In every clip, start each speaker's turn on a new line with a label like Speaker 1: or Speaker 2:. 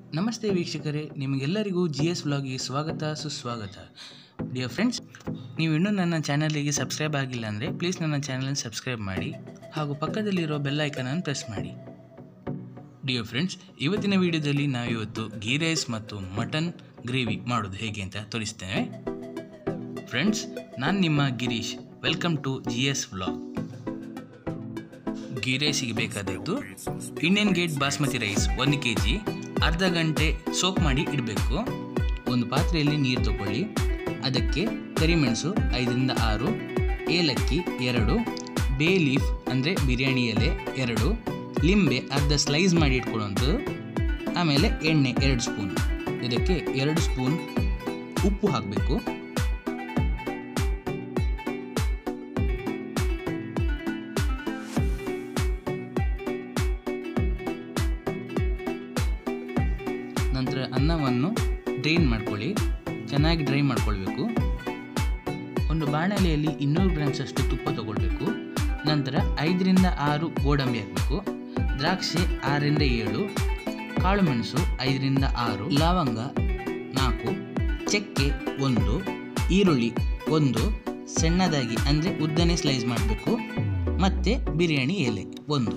Speaker 1: ನಮಸ್ತೆ ವೀಕ್ಷಕರೇ ನಿಮಗೆಲ್ಲರಿಗೂ ಜಿ ಎಸ್ ವ್ಲಾಗ್ಗೆ ಸ್ವಾಗತ ಸುಸ್ವಾಗತ ಡಿಯರ್ ಫ್ರೆಂಡ್ಸ್ ನೀವು ಇನ್ನೂ ನನ್ನ ಚಾನಲಿಗೆ ಸಬ್ಸ್ಕ್ರೈಬ್ ಆಗಿಲ್ಲ ಅಂದರೆ ಪ್ಲೀಸ್ ನನ್ನ ಚಾನಲನ್ನು ಸಬ್ಸ್ಕ್ರೈಬ್ ಮಾಡಿ ಹಾಗೂ ಪಕ್ಕದಲ್ಲಿರೋ ಬೆಲ್ ಐಕನನ್ನು ಪ್ರೆಸ್ ಮಾಡಿ ಡಿಯರ್ ಫ್ರೆಂಡ್ಸ್ ಇವತ್ತಿನ ವಿಡಿಯೋದಲ್ಲಿ ನಾವಿವತ್ತು ಗೀ ರೈಸ್ ಮತ್ತು ಮಟನ್ ಗ್ರೇವಿ ಮಾಡೋದು ಹೇಗೆ ಅಂತ ತೋರಿಸ್ತೇವೆ ಫ್ರೆಂಡ್ಸ್ ನಾನು ನಿಮ್ಮ Girish welcome to G S vlog ghee ರೈಸಿಗೆ ಬೇಕಾದದ್ದು ಇಂಡಿಯನ್ ಗೇಟ್ ಬಾಸ್ಮತಿ ರೈಸ್ ಒಂದು ಕೆ ಜಿ ಅರ್ಧ ಗಂಟೆ ಸೋಕ್ ಮಾಡಿ ಇಡಬೇಕು ಒಂದು ಪಾತ್ರೆಯಲ್ಲಿ ನೀರು ತಗೊಳ್ಳಿ ಅದಕ್ಕೆ ಕರಿಮೆಣಸು ಐದರಿಂದ ಆರು ಏಲಕ್ಕಿ ಎರಡು ಬೇ ಲೀಫ್ ಅಂದರೆ ಬಿರಿಯಾನಿ ಎಲೆ ಎರಡು ಲಿಂಬೆ ಅರ್ಧ ಸ್ಲೈಸ್ ಮಾಡಿ ಇಟ್ಕೊಳ್ಳುವಂಥದ್ದು ಆಮೇಲೆ ಎಣ್ಣೆ ಎರಡು ಸ್ಪೂನ್ ಇದಕ್ಕೆ ಎರಡು ಸ್ಪೂನ್ ಉಪ್ಪು ಹಾಕಬೇಕು ನಂತರ ಅನ್ನವನ್ನು ಡ್ರೈನ್ ಮಾಡ್ಕೊಳ್ಳಿ ಚೆನ್ನಾಗಿ ಡ್ರೈ ಮಾಡ್ಕೊಳ್ಬೇಕು ಒಂದು ಬಾಣಲೆಯಲ್ಲಿ ಇನ್ನೂರು ಗ್ರಾಮ್ಸ್ ಅಷ್ಟು ತುಪ್ಪ ತಗೊಳ್ಬೇಕು ನಂತರ ಐದರಿಂದ ಆರು ಗೋಡಂಬಿ ಹಾಕಬೇಕು ದ್ರಾಕ್ಷಿ ಆರರಿಂದ ಏಳು ಕಾಳು ಮೆಣಸು ಐದರಿಂದ ಆರು ಲವಂಗ ನಾಲ್ಕು ಚಕ್ಕೆ ಒಂದು ಈರುಳ್ಳಿ ಒಂದು ಸಣ್ಣದಾಗಿ ಅಂದರೆ ಉದ್ದನೆ ಸ್ಲೈಸ್ ಮಾಡಬೇಕು ಮತ್ತು ಬಿರಿಯಾನಿ ಎಲೆ ಒಂದು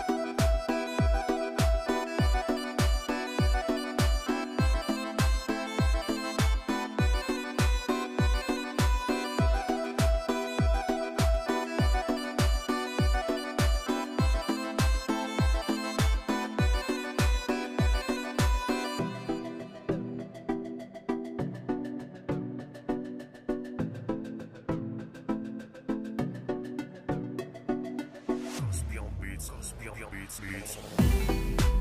Speaker 2: Spion beats, spion beats, beats.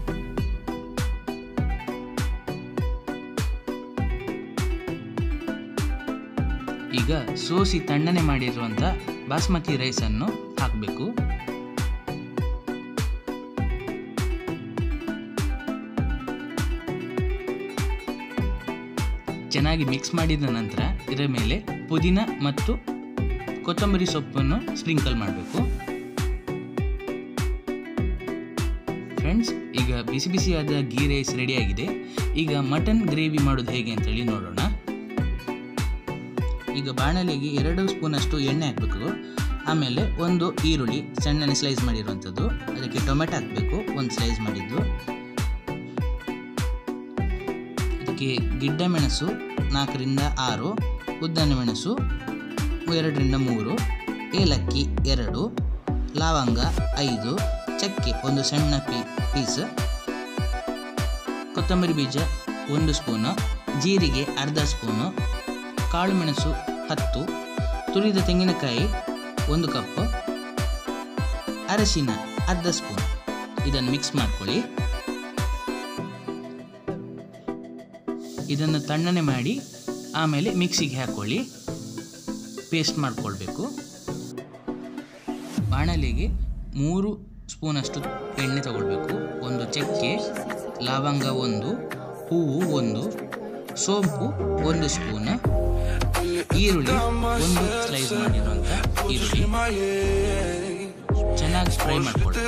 Speaker 1: ಈಗ ಸೋಸಿ ತಣ್ಣನೆ ಮಾಡಿರುವಂಥ ಬಾಸ್ಮತಿ ರೈಸನ್ನು ಹಾಕಬೇಕು ಚೆನ್ನಾಗಿ ಮಿಕ್ಸ್ ಮಾಡಿದ ನಂತರ ಇದರ ಮೇಲೆ ಪುದೀನ ಮತ್ತು ಕೊತ್ತಂಬರಿ ಸೊಪ್ಪನ್ನು ಸ್ಪ್ರಿಂಕಲ್ ಮಾಡಬೇಕು ಫ್ರೆಂಡ್ಸ್ ಈಗ ಬಿಸಿ ಬಿಸಿಯಾದ ಗೀ ರೈಸ್ ರೆಡಿಯಾಗಿದೆ ಈಗ ಮಟನ್ ಗ್ರೇವಿ ಮಾಡೋದು ಹೇಗೆ ಅಂತೇಳಿ ನೋಡೋಣ ಈಗ ಬಾಣಲೆಗೆ ಎರಡು ಸ್ಪೂನಷ್ಟು ಎಣ್ಣೆ ಹಾಕಬೇಕು ಆಮೇಲೆ ಒಂದು ಈರುಳ್ಳಿ ಸಣ್ಣನೆ ಸ್ಲೈಸ್ ಮಾಡಿರುವಂಥದ್ದು ಅದಕ್ಕೆ ಟೊಮೆಟೊ ಹಾಕಬೇಕು ಒಂದು ಸ್ಲೈಸ್ ಮಾಡಿದ್ದು ಇದಕ್ಕೆ ಗಿಡ್ಡ ಮೆಣಸು ನಾಲ್ಕರಿಂದ ಆರು ಉದ್ದನೆ ಮೆಣಸು ಎರಡರಿಂದ ಮೂರು ಏಲಕ್ಕಿ ಎರಡು ಲವಂಗ ಐದು ಚಕ್ಕೆ ಒಂದು ಸಣ್ಣ ಪೀ ಪೀಸ್ ಕೊತ್ತಂಬರಿ ಬೀಜ ಒಂದು ಸ್ಪೂನು ಜೀರಿಗೆ ಅರ್ಧ ಸ್ಪೂನು ಕಾಳು ಮೆಣಸು ಹತ್ತು ತುರಿದ ತೆಂಗಿನಕಾಯಿ ಒಂದು ಕಪ್ ಅರಶಿನ ಅರ್ಧ ಸ್ಪೂನ್ ಇದನ್ನು ಮಿಕ್ಸ್ ಮಾಡ್ಕೊಳ್ಳಿ ಇದನ್ನು ತಣ್ಣನೆ ಮಾಡಿ ಆಮೇಲೆ ಮಿಕ್ಸಿಗೆ ಹಾಕ್ಕೊಳ್ಳಿ ಪೇಸ್ಟ್ ಮಾಡಿಕೊಳ್ಬೇಕು ಬಾಣಲೆಗೆ ಮೂರು ಸ್ಪೂನಷ್ಟು ಎಣ್ಣೆ ತಗೊಳ್ಬೇಕು ಒಂದು ಚಕ್ಕೆ ಲವಂಗ ಒಂದು ಹೂವು ಒಂದು ಸೋಂಪು ಒಂದು ಸ್ಪೂನ್ ಈರುಳ್ಳಿ ಒಂದು ಸ್ಲೈಸ್ ಮಾಡಿರುವಂಥ ಈರುಳ್ಳಿ ಚೆನ್ನಾಗಿ ಫ್ರೈ ಮಾಡ್ಕೊಳ್ಳಿ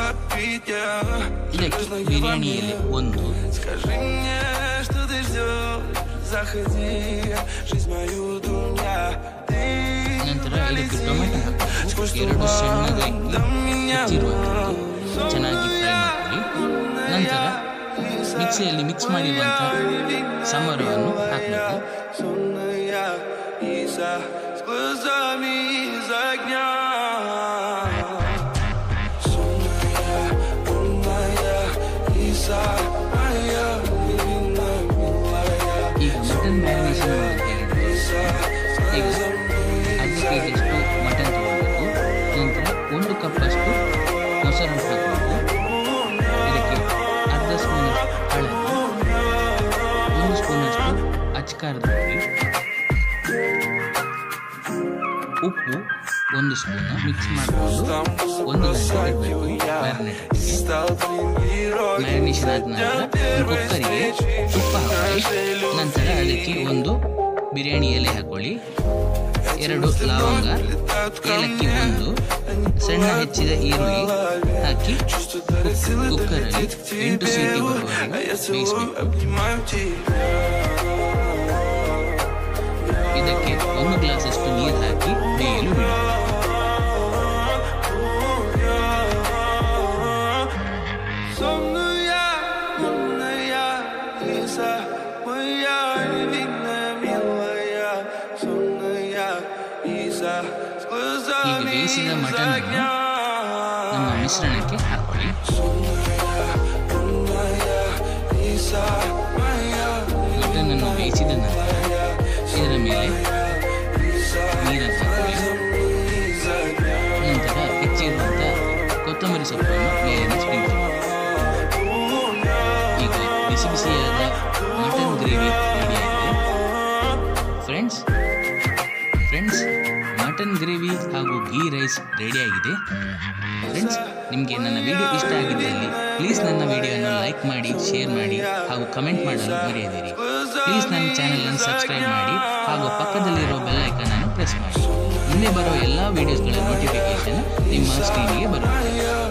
Speaker 1: ಇದಕ್ಕೆ ಬಿರಿಯಾನಿ ಎಲೆ ಒಂದು
Speaker 3: Скажи мне, что ты ждешь, заходи, жизнь мою дуня. Ты
Speaker 1: ನಂತರ ಇದಕ್ಕೆ ಟೊಮೆಟೊ ಹಾಕಬೇಕು ಎರಡು ಸಣ್ಣದಾಗಿ ಹೆಚ್ಚಿರುವಂಥದ್ದು ಚೆನ್ನಾಗಿ ಫ್ರೈ ಮಾಡ್ಕೊಳ್ಳಿ ನಂತರ ಮಿಕ್ಸಿಯಲ್ಲಿ ಮಿಕ್ಸ್ ಮಾಡಿರುವಂಥ ಸಮರವನ್ನು ಹಾಕಬೇಕು
Speaker 3: сонная Иса с глазами из огня. Сонная, умная Иса, моя невинная, милая
Speaker 1: ಈಗ ಮಟನ್ ಮ್ಯಾರಿನೇಷನ್ ಮಾಡೋದು ಹೇಗೆ
Speaker 3: Иса, с
Speaker 1: ಈಗ ಅರ್ಧ ಕೆ ಜಿಯಷ್ಟು ಮಟನ್ ತಗೊಳ್ಬೇಕು ನಂತರ ಒಂದು ಕಪ್ಪಷ್ಟು ಮೊಸರನ್ನು ಹಾಕಬೇಕು ಇದಕ್ಕೆ ಅರ್ಧ ಸ್ಪೂನಷ್ಟು ಹಳದಿ ಒಂದು ಸ್ಪೂನಷ್ಟು ಅಚ್ಕಾರದ ಪುಡಿ ಉಪ್ಪು ಒಂದು ಸ್ಪೂನ್ ಮಿಕ್ಸ್ ಮಾಡಿಕೊಂಡು ಒಂದು ಗಂಟೆ ಇಡಬೇಕು ಮ್ಯಾರಿನೇಟ್
Speaker 3: стал твоим героем.
Speaker 1: ಮ್ಯಾರಿನೇಷನ್ ಆದ ನಂತರ ಒಂದು ಕುಕ್ಕರಿಗೆ ತುಪ್ಪ ಹಾಕಿ ನಂತರ ಅದಕ್ಕೆ ಒಂದು ಬಿರಿಯಾನಿ ಎಲೆ ಹಾಕೊಳ್ಳಿ ಎರಡು ಲವಂಗ ಏಲಕ್ಕಿ ಒಂದು ಸಣ್ಣ ಹೆಚ್ಚಿದ ಈರುಳ್ಳಿ ಹಾಕಿ ಕುಕ್ಕರಲ್ಲಿ ಎಂಟು ಸೀಟಿ ಬರುವವರೆಗೆ ಬೇಯಿಸಬೇಕು
Speaker 3: обнимаю тебя
Speaker 1: ಇದಕ್ಕೆ ಒಂದು ಗ್ಲಾಸಷ್ಟು ನೀರು ಹಾಕಿ ಬೇಯಲು ಬಿಡಿ
Speaker 3: Сонная, лунная, Лиза моя невинная, милая, сонная Лиза с глазами
Speaker 1: ಈಗ ಬೇಯಿಸಿದ
Speaker 3: из
Speaker 1: ಮಟನ್
Speaker 3: огня.
Speaker 1: ನಮ್ಮ ಮಿಶ್ರಣಕ್ಕೆ ಹಾಕೊಳ್ಳಿ
Speaker 3: Лунная Лиза моя
Speaker 1: ಮಟನ್ ಅನ್ನು ಬೇಯಿಸಿದ ನಂತರ ಇದರ ಮೇಲೆ
Speaker 3: Лиза
Speaker 1: ನೀರನ್ನು ಹಾಕೊಳ್ಳಿ
Speaker 3: из огня.
Speaker 1: ನಂತರ ಹೆಚ್ಚಿರುವಂಥ ಕೊತ್ತಂಬರಿ ಸೊಪ್ಪನ್ನು ಮೇಲಿನ ಸ್ಪ್ರಿಂಕ್ಲ್ ಈಗ ಬಿಸಿ ಬಿಸಿಯಾದ ಮಟನ್ ಗ್ರೇವಿ ರೆಡಿಯಾಗಿದೆ ಫ್ರೆಂಡ್ಸ್ ಫ್ರೆಂಡ್ಸ್ ಮಟನ್ ಗ್ರೇವಿ ಹಾಗೂ ಗೀ ರೈಸ್ ರೆಡಿಯಾಗಿದೆ ಫ್ರೆಂಡ್ಸ್ ನಿಮಗೆ ನನ್ನ ವಿಡಿಯೋ ಇಷ್ಟ ಆಗಿದ್ದಲ್ಲಿ ಪ್ಲೀಸ್ ನನ್ನ ವಿಡಿಯೋವನ್ನು ಲೈಕ್ ಮಾಡಿ ಶೇರ್ ಮಾಡಿ ಹಾಗೂ ಕಮೆಂಟ್ ಮಾಡಲು ಮರೆಯದಿರಿ ಪ್ಲೀಸ್ ನನ್ನ ಚಾನಲನ್ನು ಸಬ್ಸ್ಕ್ರೈಬ್ ಮಾಡಿ ಹಾಗೂ ಪಕ್ಕದಲ್ಲಿರೋ ಬೆಲ್ ಐಕನ್ ಅನ್ನು ಪ್ರೆಸ್ ಮಾಡಿ ಮುಂದೆ ಬರೋ ಎಲ್ಲ ವಿಡಿಯೋಸ್ಗಳ ನೋಟಿಫಿಕೇಶನ್ ನಿಮ್ಮ ಸ್ಕ್ರೀನಿಗೆ ಬರುತ್ತೆ